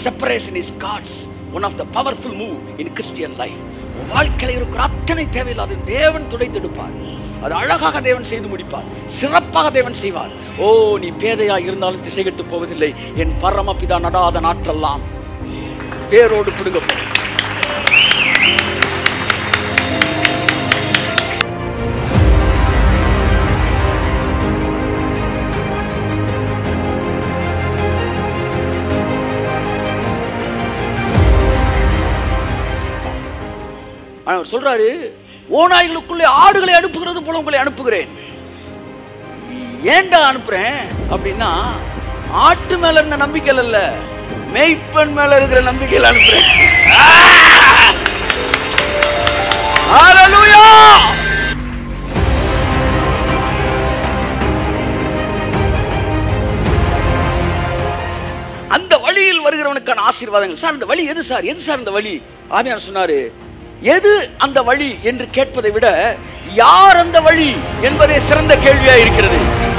Separation is God's one of the powerful move in Christian life வாழ்க்கையில் இருக்கிற அத்தனை தேவையில்லாத தேவன் துடைத்தெடுப்பார் அது அழகாக தேவன் செய்து முடிப்பார் சிறப்பாக தேவன் செய்வார் ஓ நீ பேதையா இருந்தாலும் திசை கெட்டு போவதில்லை என் பரமபிதா நடாத நாற்றெல்லாம் பேரோடு பிடுங்கப்படும் ஆனா அவர் சொல்றாரு ஓநாய்களுக்குள்ளே ஆடுகளை அனுப்புகிறது போல உங்களை அனுப்புகிறேன் ஏன்டா அனுப்புறேன் அப்படின்னா ஆட்டு மேல இருந்த நம்பிக்கையில் அல்ல மேய்ப்பன் மேல இருக்கிற நம்பிக்கையில் அனுப்புறேன் ஆ! ஹalleluya! அந்த வழியில் வருகிறவனுக்கான ஆசீர்வாதங்கள் சார் அந்த வழி எது சார் எது சார் அந்த வழி ஆமியார் சொன்னாரு எது அந்த வழி என்று கேட்பதை விட யார் அந்த வழி என்பதே சிறந்த கேள்வியா இருக்கிறது